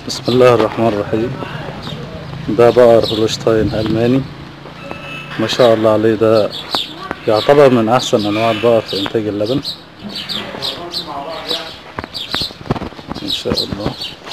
بسم الله الرحمن الرحيم ده بقر هولشتاين ألماني ما شاء الله عليه ده يعتبر من أحسن أنواع البقر في إنتاج اللبن إن شاء الله